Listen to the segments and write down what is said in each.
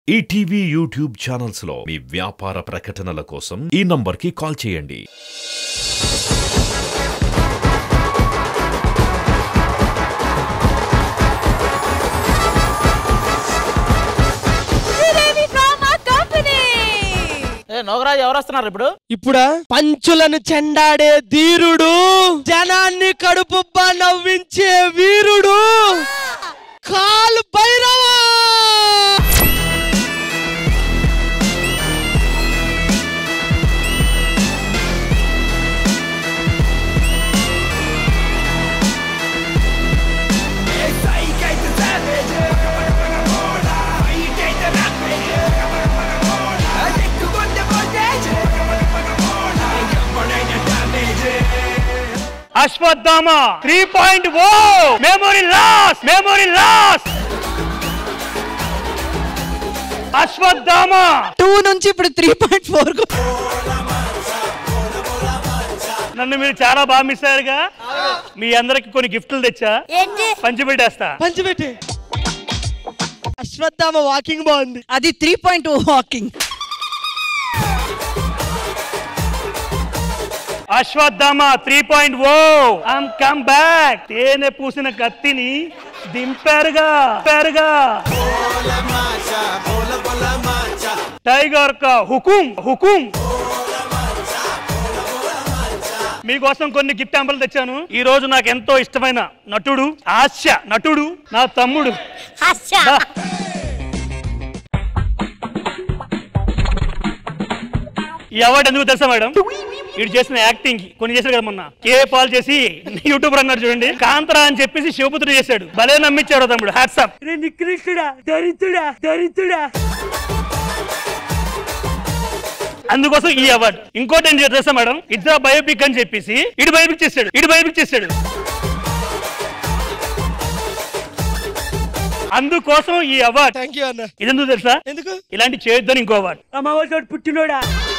ETV YouTube channels లో మీ వ్యాపార ప్రకటనల కోసం ఈ నంబర్కి కాల్ చేయండి శ్రీదేవి డ్రామా కంపెనీ ఏ నోగరాజు ఎవరు వస్తున్నారు ఇప్పుడు ఇప్పుడా పంచులను చెండాడే ధీరుడు జనాన్ని కడుపుబ్బ నవ్వించే వీరుడు కాలు Bhairava Ashwatthama three point O memory loss memory loss Ashwatthama two నుంచి ఇప్పుడు త్రీ పాయింట్ ఫోర్ నన్ను మీరు చాలా బాగా మిస్ అయ్యారుగా మీ అందరికి కొన్ని గిఫ్ట్లు తెచ్చా ఏంటి పంచిపెట్టేస్తా పంచిపెట్టి అశ్వత్థామ వాకింగ్ బాగుంది అది three point walking Ashwatthama three point O I'm come back తేనె పూసిన కత్తిని దింపారుగా దింపారుగా టైగర్ కా హుకుం హుకుం మీకోసం కొన్ని గిఫ్ట్ అంపలు తెచ్చాను ఈ రోజు నాకు ఎంతో ఇష్టమైన నటుడు హాస్య నటుడు నా తమ్ముడు దా. ఈ అవార్డు ఎందుకు తెలుసా మేడం వీడు చేసిన యాక్టింగ్ కి కొన్ని చేశాడు కదా మొన్న కే పాల్ చేసి యూట్యూబర్ అన్నాడు చూడండి కాంతరా అని చెప్పేసి శివపుత్రుడు చేశాడు భలే నమ్మించాడు తమ్ముడు హ్యాట్సాప్ నికృష్టుడా దరిద్రుడా దరిద్రుడా అందుకోసం ఈ అవార్డు ఇంకోటి ఏం చేస్తా మేడం ఇద్దరు బయోపిక్ అని చెప్పేసి ఇటు బయోపిక్ చేశాడు ఇటు బయోపిక్ చేశాడు అందుకోసం ఈ అవార్డు థ్యాంక్ యూ అన్న ఇదెందుకు తెలుసా ఎందుకు ఇలాంటి చేయొద్దని ఇంకో అవార్డు అమ్మవాడు పుట్టినోడా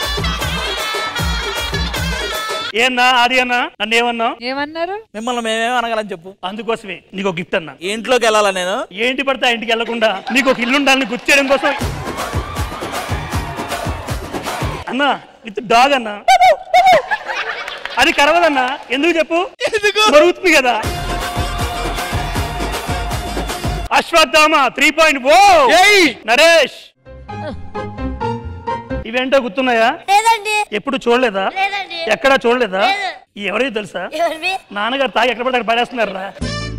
ఏనా ఆది అన్నా నన్ను ఏమన్నా ఏమన్నారు మిమ్మల్ని మేమేం అనగలని చెప్పు అందుకోసమే నీకు ఒక గిఫ్ట్ అన్నా ఇంట్లోకి వెళ్ళాలా నేను ఏంటి పడితే ఆ ఇంటికి వెళ్లకుండా నీకు ఒక ఇల్లు ఉండాలని గుర్తు చేయడం కోసం అన్నా విత్ డాగ్ అన్నా అది కరవదన్నా ఎందుకు చెప్పు ఎందుకు మరుగుతుంది కదా అశ్వత్థామ త్రీ పాయింట్ ఓ ఏయ్ నరేష్ ఇవేంటో గుర్తున్నాయా లేదండి ఎప్పుడు చూడలేదా లేదండి ఎక్కడా చూడలేదా లేదు. ఈ ఎవరికి తెలుసా ఎవరివి నాన్నగారు తాగి ఎక్కడ పడితే అక్కడ పడేస్తున్నారు రా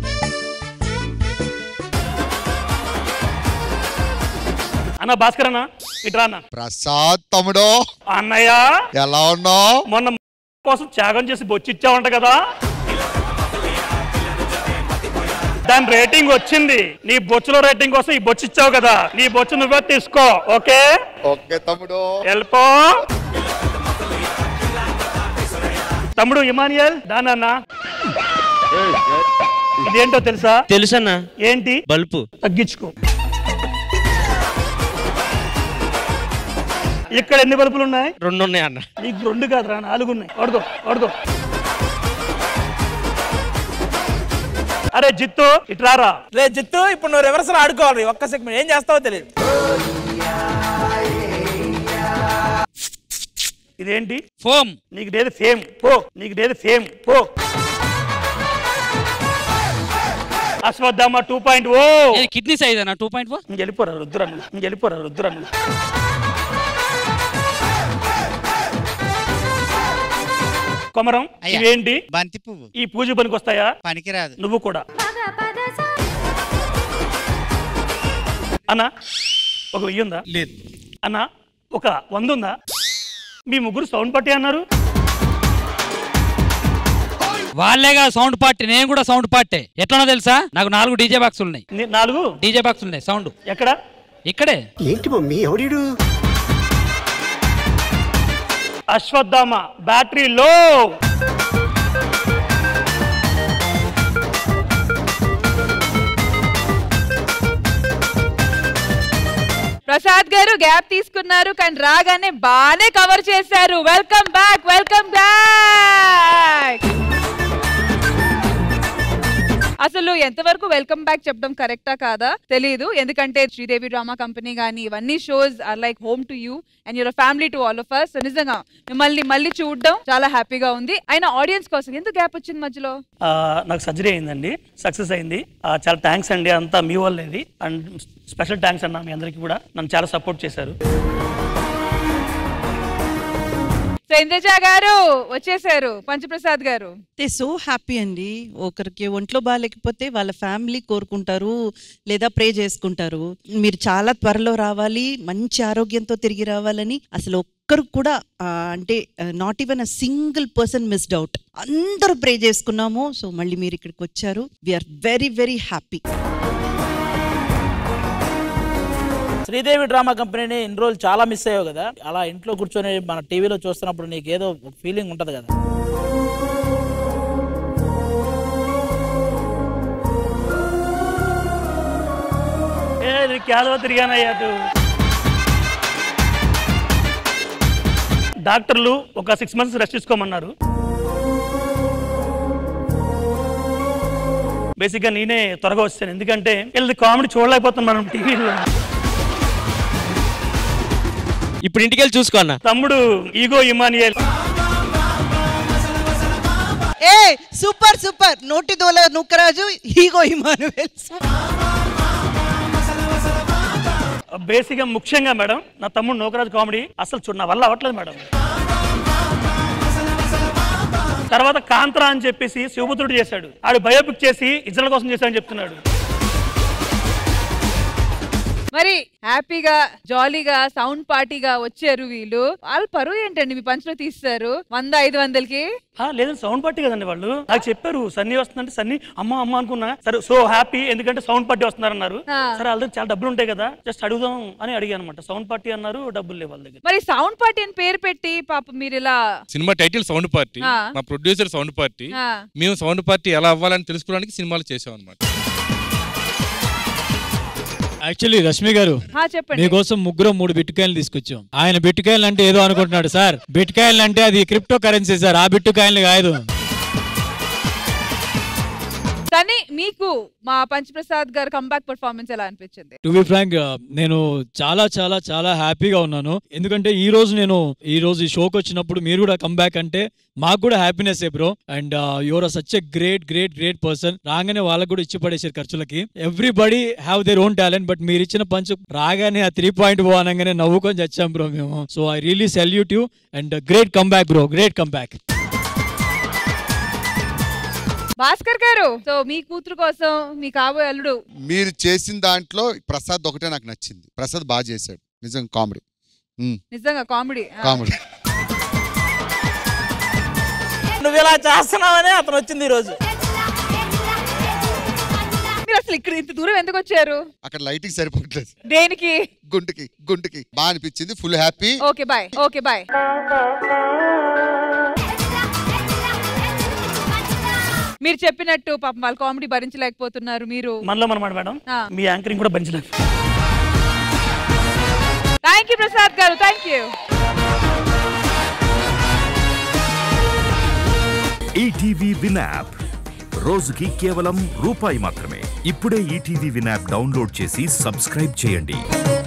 అన్న భాస్కర్ అన్న ఇట్రా అన్న ప్రసాద్ తమ్ముడు అన్నయ్య ఎలా ఉన్నావు మొన్న కోసం త్యాగం చేసి బొచ్చిచ్చావంట కదా దాని రేటింగ్ వచ్చింది నీ బొచ్చులో రేటింగ్ కోసం ఈ బొచ్చు ఇచ్చావు కదా నీ బొచ్చు నువ్వే తీసుకో ఓకే ఓకే తమ్ముడు వెళ్ళిపో తమ్ముడు ఇమానియల్ దానన్న ఇదేంటో తెలుసా తెలుసన్నా ఏంటి బల్పు తగ్గించుకో ఇక్కడ ఎన్ని బల్బులు ఉన్నాయి రెండు ఉన్నాయి అన్న నీకు రెండు కాదురా నాలుగు ఉన్నాయి వడదు వడదు అరే జిత్తు ఇట్రారా లే జిత్తు ఇప్పుడు నువ్వు రివర్స్ ఆడుకోవాలి ఒక్క సెకండ్ ఏం చేస్తావో తెలియదు ఇదేంటి ఫోమ్ నీకు లేదు ఫేమ్ పో నీకు లేదు ఫేమ్ పో Ashwatthama two point O kidney size అన్న టూ పాయింట్ ఫోర్ వెళ్ళిపోరా రుద్రన్న వెళ్ళిపోరా రుద్రన్న కొమరం ఇవేంటి బంతి పువ్వు ఈ పూజ పనికి వస్తాయా పనికిరాదు నువ్వు కూడా అన్నా ఒక వెయ్యి ఉందా లేదు అన్నా ఒక వంద ఉందా మీ ముగ్గురు సౌండ్ పట్టి అన్నారు వాళ్ళేగా సౌండ్ పార్టీ నేను కూడా సౌండ్ పార్టీ ఎట్లనో తెలుసా నాకు నాలుగు డీజే బాక్సులు ఉన్నాయి ని- నాలుగు డీజే బాక్సులు ఉన్నాయి సౌండ్ ఎక్కడ ఇక్కడే ఏంటి మమ్మీ ఎవడీడు అశ్వత్థామ బ్యాటరీ లో ప్రసాద్ గారు గ్యాప్ తీసుకున్నారు కానీ రాగానే బాగానే కవర్ చేశారు వెల్కమ్ బ్యాక్ వెల్కమ్ బ్యాక్ అసలు ఎంతవరకు వెల్కమ్ బ్యాక్ చెప్పడం కరెక్టా కాదా తెలియదు ఎందుకంటే శ్రీదేవి డ్రామా కంపెనీ కానీ ఇవన్నీ shows are like home to you and your family to all of us నిజంగా మిమ్మల్ని మళ్ళీ చూడడం చాలా హ్యాపీగా ఉంది అయినా ఆడియన్స్ కోసం ఎందుకు గ్యాప్ వచ్చింది మధ్యలో ఆ, నాకు సర్జరీ అయిందండి సక్సెస్ అయింది ఆ, చాలా థ్యాంక్స్ అండి అంతా మీ వాళ్ళేది అండ్ స్పెషల్ థ్యాంక్స్ అన్న మీ అందరికీ కూడా నన్ను చాలా సపోర్ట్ చేశారు సో ఇంద్రజ గారు వచ్చేసారు పంచప్రసాద్ గారు తే సో హ్యాపీ అండి ఒకరికి ఒంట్లో బాగాలేకపోతే వాళ్ళ ఫ్యామిలీ కోరుకుంటారు లేదా ప్రే చేసుకుంటారు మీరు చాలా త్వరలో రావాలి మంచి ఆరోగ్యంతో తిరిగి రావాలని అసలు ఒక్కరు కూడా ఆ, అంటే not even a single person missed out అందరూ ప్రే చేసుకున్నాము సో మళ్ళీ మీరు ఇక్కడికి వచ్చారు we're very very happy Sridevi drama కంపెనీని ఇన్ని రోజులు చాలా మిస్ అయ్యావు కదా అలా ఇంట్లో కూర్చొని మన టీవీలో చూస్తున్నప్పుడు నీకు ఏదో ఒక ఫీలింగ్ ఉంటది కదా ఏ క్యాలో తిరిగానయ్యా అటు డాక్టర్లు ఒక సిక్స్ మంత్స్ రెస్ట్ తీసుకోమన్నారు బేసిక్గా నేనే త్వరగా వచ్చాను ఎందుకంటే వీళ్ళది కామెడీ చూడలేకపోతున్నాం మనం టీవీలో ఇప్పుడు ఇంటికి వెళ్ళి చూసుకో అన్న తమ్ముడు ఈగో ఇమానియల్ ఏ సూపర్ సూపర్ నోటి దోల నుక్కరాజు ఈగో ఇమానువెల్స్ బేసిక్గా ముఖ్యంగా మేడం నా తమ్ముడు నోకరాజు కామెడీ అసలు చూడ నా వల్ల అవ్వట్లేదు మేడం తర్వాత కాంత్రా అని చెప్పేసి శివపుత్రుడు చేశాడు ఆడు బయోపిక్ చేసి ఇజ్రాయల్ కోసం చేశాడని చెప్తున్నాడు మరి హ్యాపీగా జాలీగా సౌండ్ పార్టీగా వచ్చారు వీళ్ళు వాళ్ళ పరువు ఏంటండి మీ పంచులో తీస్తారు వంద ఐదు వందలకి ఆ, లేదండి సౌండ్ పార్టీ కదండి వాళ్ళు నాకు చెప్పారు సన్నీ వస్తుందంటే సన్నీ అమ్మ అమ్మ అనుకున్నా సరే సో హ్యాపీ ఎందుకంటే సౌండ్ పార్టీ వస్తున్నారన్నారు ఆ. సరే వాళ్ళ దగ్గర చాలా డబ్బులు ఉంటాయి కదా జస్ట్ అడుగుదాం అని అడిగాను అనమాట సౌండ్ పార్టీ అన్నారు డబ్బులు లేవు వాళ్ళ దగ్గర మరి సౌండ్ పార్టీ అని పేరు పెట్టి పాప మీరు ఇలా సినిమా టైటిల్ సౌండ్ పార్టీ ఆ. మా ప్రొడ్యూసర్ సౌండ్ పార్టీ ఆ, మేము సౌండ్ పార్టీ ఎలా అవ్వాలని తెలుసుకోవడానికి సినిమాలు చేసాం అనమాట యాక్చువల్లీ రష్మి గారు ఆ, చెప్పండి మీకోసం ముగ్గురు మూడు బిట్టుకాయలు తీసుకొచ్చాం ఆయన బిట్టుకాయలు అంటే ఏదో అనుకుంటున్నాడు సార్ బిట్టుకాయలు అంటే అది క్రిప్టో కరెన్సీ సార్ ఆ బిట్టుకాయలు కాదు కానీ మీకు మా పంచప్రసాద్ గారు కంబ్యాక్ పర్ఫార్మెన్స్ ఎలా అనిపించింది టు బి ఫ్రాంక్ నేను చాలా చాలా చాలా హ్యాపీగా ఉన్నాను ఎందుకంటే ఈ రోజు నేను ఈ రోజు ఈ షోకి వచ్చినప్పుడు మీరు కూడా కంబ్యాక్ అంటే మాకు కూడా హ్యాపీనెస్ ఏ bro and your such a great great great person రాగానే వాళ్ళకు కూడా ఇచ్చి పడేసారు ఖర్చులకి everybody have their own talent but మీరు ఇచ్చిన పంచ్ రాగానే ఆ త్రీ పాయింట్ ఓ అనగానే నవ్వుకొని చచ్చాం బ్రో మేము so I really salute you and great comeback bro great comeback Bhaskar garu so మీ కూతురు కోసం మీ కాబోయే అల్లుడు మీరు చేసిన దాంట్లో ప్రసాద్ ఒకటే నాకు నచ్చింది ప్రసాద్ బాగా చేశాడు నిజం కామెడీ నిజంగా కామెడీ కామెడీ నువ్వు ఇలా చేస్తున్నావనే అతను వచ్చింది ఈ రోజు మీరు అసలు ఇక్కడ ఇంత దూరం ఎందుకు వచ్చారు అక్కడ లైటింగ్ సరిపోవట్లేదు దేనికి గుంటుకి గుంటుకి బాగా అనిపించింది full happy okay bye okay bye మీరు చెప్పినట్టు పాపం వాళ్ళు కామెడీ భరించలేకపోతున్నారు మీరు మనలో మనమాట మేడం ఆ. మీ యాంకరింగ్ కూడా పెంచలేదు thank you Prasad garu thank you ETV win app రోజుకి కేవలం రూపాయి మాత్రమే ఇప్పుడే ఈటీవీ విన్ యాప్ డౌన్లోడ్ చేసి సబ్స్క్రైబ్ చేయండి